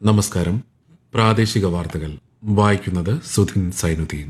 നമസ്കാരം പ്രാദേശിക വാർത്തകൾ വായിക്കുന്നത് സുധിൻ സൈനുദ്ദീൻ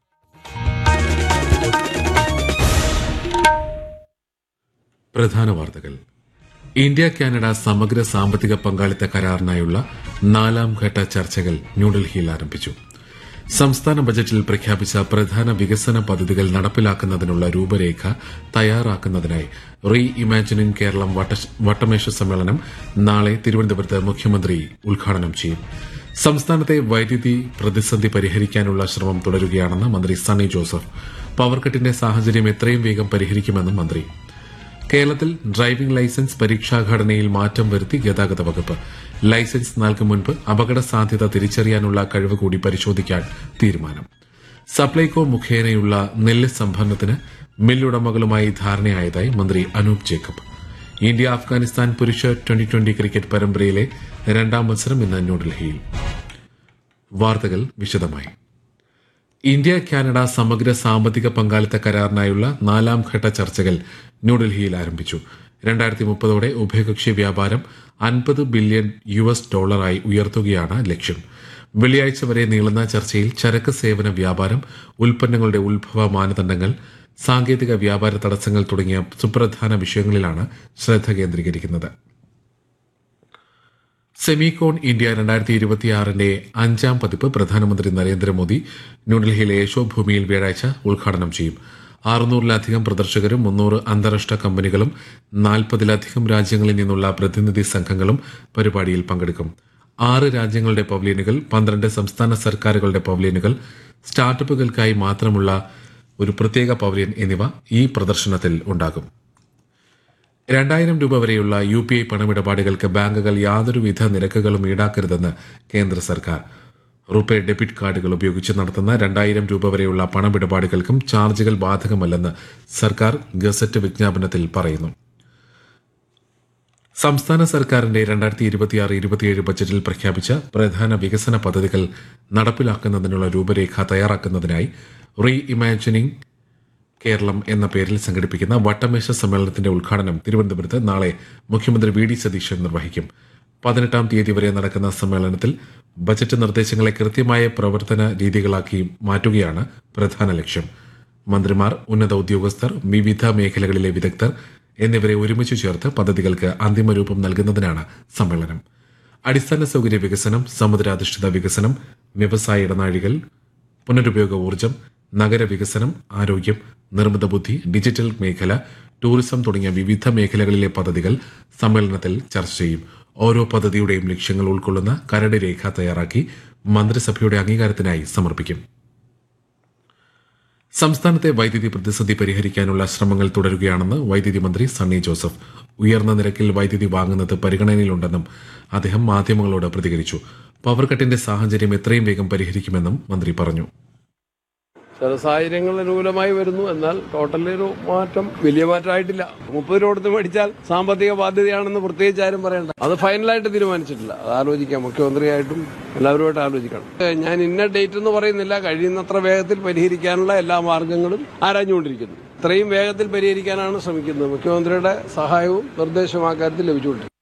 പ്രധാന വാർത്തകൾ ഇന്ത്യ കാനഡ സമഗ്ര സാമ്പത്തിക പങ്കാളിത്ത കരാറിനായുള്ള നാലാം ഘട്ട ചർച്ചകൾ ന്യൂഡൽഹിയിൽ ആരംഭിച്ചു സംസ്ഥാന ബജറ്റിൽ പ്രഖ്യാപിച്ച പ്രധാന വികസന പദ്ധതികൾ നടപ്പിലാക്കുന്നതിനുള്ള രൂപരേഖ തയ്യാറാക്കുന്നതിനായി റീ ഇമാജിനിംഗ് കേരളം വട്ട- വട്ടമേശ സമ്മേളനം നാളെ തിരുവനന്തപുരത്ത് മുഖ്യമന്ത്രി ഉദ്ഘാടനം ചെയ്യും സംസ്ഥാനത്തെ വൈദ്യുതി പ്രതിസന്ധി പരിഹരിക്കാനുള്ള ശ്രമം തുടരുകയാണെന്ന് മന്ത്രി സണ്ണി ജോസഫ് പവർകട്ടിന്റെ സാഹചര്യം എത്രയും വേഗം പരിഹരിക്കുമെന്നും മന്ത്രി കേരളത്തിൽ ഡ്രൈവിംഗ് ലൈസൻസ് പരീക്ഷാഘടനയിൽ മാറ്റം വരുത്തി ഗതാഗത വകുപ്പ് ലൈസൻസ് നൽകും മുൻപ് അപകട സാധ്യത തിരിച്ചറിയാനുള്ള കഴിവ് കൂടി പരിശോധിക്കാൻ തീരുമാനം സപ്ലൈകോ മുഖേനയുള്ള നെല്ല് സംഭരണത്തിന് മില്ലുടമകളുമായി ധാരണയായതായി മന്ത്രി അനൂപ് ജേക്കബ് ഇന്ത്യ അഫ്ഗാനിസ്ഥാൻ പുരുഷ ട്വന്റി ട്വന്റി ക്രിക്കറ്റ് പരമ്പരയിലെ രണ്ടാം മത്സരം ഇന്ന് ന്യൂഡൽഹിയിൽ വാർത്തകൾ വിശദമായി ഇന്ത്യ കാനഡ സമഗ്ര സാമ്പത്തിക പങ്കാളിത്ത കരാറിനായുള്ള നാലാം ഘട്ട ചർച്ചകൾ ന്യൂഡൽഹിയിൽ ആരംഭിച്ചു രണ്ടായിരത്തി മുപ്പതോടെ ഉഭയകക്ഷി വ്യാപാരം അൻപത് ബില്യൺ യു എസ് ഡോളറായി ഉയർത്തുകയാണ് ലക്ഷ്യം വെള്ളിയാഴ്ച വരെ നീളുന്ന ചർച്ചയിൽ ചരക്ക് സേവന വ്യാപാരം ഉൽപ്പന്നങ്ങളുടെ ഉത്ഭവ മാനദണ്ഡങ്ങൾ സാങ്കേതിക വ്യാപാര തടസ്സങ്ങൾ തുടങ്ങിയ സുപ്രധാന വിഷയങ്ങളിലാണ് ശ്രദ്ധ കേന്ദ്രീകരിക്കുന്നത് സെമികോൺ ഇന്ത്യ രണ്ടായിരത്തി ഇരുപത്തിയാറിന്റെ അഞ്ചാം പതിപ്പ് പ്രധാനമന്ത്രി നരേന്ദ്രമോദി ന്യൂഡൽഹിയിലെ യശോഭൂമിയിൽ വ്യാഴാഴ്ച ഉദ്ഘാടനം ചെയ്യും അറുന്നൂറിലധികം പ്രദർശകരും മുന്നൂറ് അന്താരാഷ്ട്ര കമ്പനികളും നാൽപ്പതിലധികം രാജ്യങ്ങളിൽ നിന്നുള്ള പ്രതിനിധി സംഘങ്ങളും പരിപാടിയിൽ പങ്കെടുക്കും ആറ് രാജ്യങ്ങളുടെ പവലിയനുകൾ പന്ത്രണ്ട് സംസ്ഥാന സർക്കാരുകളുടെ പവലിയനുകൾ സ്റ്റാർട്ടപ്പുകൾക്കായി മാത്രമുള്ള ഒരു പ്രത്യേക പവലിയൻ എന്നിവ ഈ പ്രദർശനത്തിൽ ഉണ്ടാകും രണ്ടായിരം രൂപ വരെയുള്ള യു പി ഐ പണമിടപാടുകൾക്ക് ബാങ്കുകൾ യാതൊരുവിധ നിരക്കുകളും ഈടാക്കരുതെന്ന് കേന്ദ്ര സർക്കാർ റുപേ ഡെബിറ്റ് കാർഡുകൾ ഉപയോഗിച്ച് നടത്തുന്ന രണ്ടായിരം രൂപ വരെയുള്ള പണമിടപാടുകൾക്കും ചാർജുകൾ ബാധകമല്ലെന്ന് സർക്കാർ ഗസറ്റ് വിജ്ഞാപനത്തിൽ പറയുന്നു സംസ്ഥാന സർക്കാരിന്റെ രണ്ടായിരത്തി ഇരുപത്തിയാറ് ഇരുപത്തിയേഴ് ബജറ്റിൽ പ്രഖ്യാപിച്ച പ്രധാന വികസന പദ്ധതികൾ നടപ്പിലാക്കുന്നതിനുള്ള രൂപരേഖ തയ്യാറാക്കുന്നതിനായി റീ ഇമാജിനിംഗ് കേരളം എന്ന പേരിൽ സംഘടിപ്പിക്കുന്ന വട്ടമേശ സമ്മേളനത്തിന്റെ ഉദ്ഘാടനം തിരുവനന്തപുരത്ത് നാളെ മുഖ്യമന്ത്രി വി ഡി സതീശൻ നിർവഹിക്കും പതിനെട്ടാം തീയതി വരെ നടക്കുന്ന സമ്മേളനത്തിൽ ബജറ്റ് നിർദ്ദേശങ്ങളെ കൃത്യമായ പ്രവർത്തന രീതികളാക്കി മാറ്റുകയാണ് പ്രധാന ലക്ഷ്യം മന്ത്രിമാർ ഉന്നത ഉദ്യോഗസ്ഥർ വിവിധ മേഖലകളിലെ വിദഗ്ധർ എന്നിവരെ ഒരുമിച്ച് ചേർത്ത് പദ്ധതികൾക്ക് അന്തിമ രൂപം നൽകുന്നതിനാണ് സമ്മേളനം അടിസ്ഥാന സൗകര്യ വികസനം സമുദ്രാധിഷ്ഠിത വികസനം വ്യവസായ ഇടനാഴികൾ പുനരുപയോഗ ഊർജ്ജം നഗരവികസനം ആരോഗ്യം നിർമ്മിത ബുദ്ധി ഡിജിറ്റൽ മേഖല ടൂറിസം തുടങ്ങിയ വിവിധ മേഖലകളിലെ പദ്ധതികൾ സമ്മേളനത്തിൽ ചർച്ച ചെയ്യും ഓരോ പദ്ധതിയുടെയും ലക്ഷ്യങ്ങൾ ഉൾക്കൊള്ളുന്ന കരട് രേഖ തയ്യാറാക്കി മന്ത്രിസഭയുടെ അംഗീകാരത്തിനായി സമർപ്പിക്കും സംസ്ഥാനത്തെ വൈദ്യുതി പ്രതിസന്ധി പരിഹരിക്കാനുള്ള ശ്രമങ്ങൾ തുടരുകയാണെന്ന് വൈദ്യുതി മന്ത്രി സണ്ണി ജോസഫ് ഉയർന്ന നിരക്കിൽ വൈദ്യുതി വാങ്ങുന്നത് പരിഗണനയിലുണ്ടെന്നും അദ്ദേഹം മാധ്യമങ്ങളോട് പ്രതികരിച്ചു പവർ കട്ടിന്റെ സാഹചര്യം എത്രയും വേഗം പരിഹരിക്കുമെന്നും മന്ത്രി പറഞ്ഞു ചില സാഹചര്യങ്ങൾ അനുകൂലമായി വരുന്നു എന്നാൽ ടോട്ടലി ഒരു മാറ്റം വലിയ മാറ്റമായിട്ടില്ല മുപ്പത് രൂപ കൊടുത്ത് മേടിച്ചാൽ സാമ്പത്തിക ബാധ്യതയാണെന്ന് പ്രത്യേകിച്ച് ആരും പറയണ്ട അത് ഫൈനലായിട്ട് തീരുമാനിച്ചിട്ടില്ല അത് ആലോചിക്കാം മുഖ്യമന്ത്രിയായിട്ടും എല്ലാവരുമായിട്ട് ആലോചിക്കണം ഏ, ഞാൻ ഇന്ന ഡേറ്റ് എന്ന് പറയുന്നില്ല കഴിയുന്നത്ര വേഗത്തിൽ പരിഹരിക്കാനുള്ള എല്ലാ മാർഗങ്ങളും ആരാഞ്ഞുകൊണ്ടിരിക്കുന്നു ഇത്രയും വേഗത്തിൽ പരിഹരിക്കാനാണ് ശ്രമിക്കുന്നത് മുഖ്യമന്ത്രിയുടെ സഹായവും നിർദ്ദേശവും ആ കാര്യത്തിൽ ലഭിച്ചുകൊണ്ടിരിക്കുന്നത്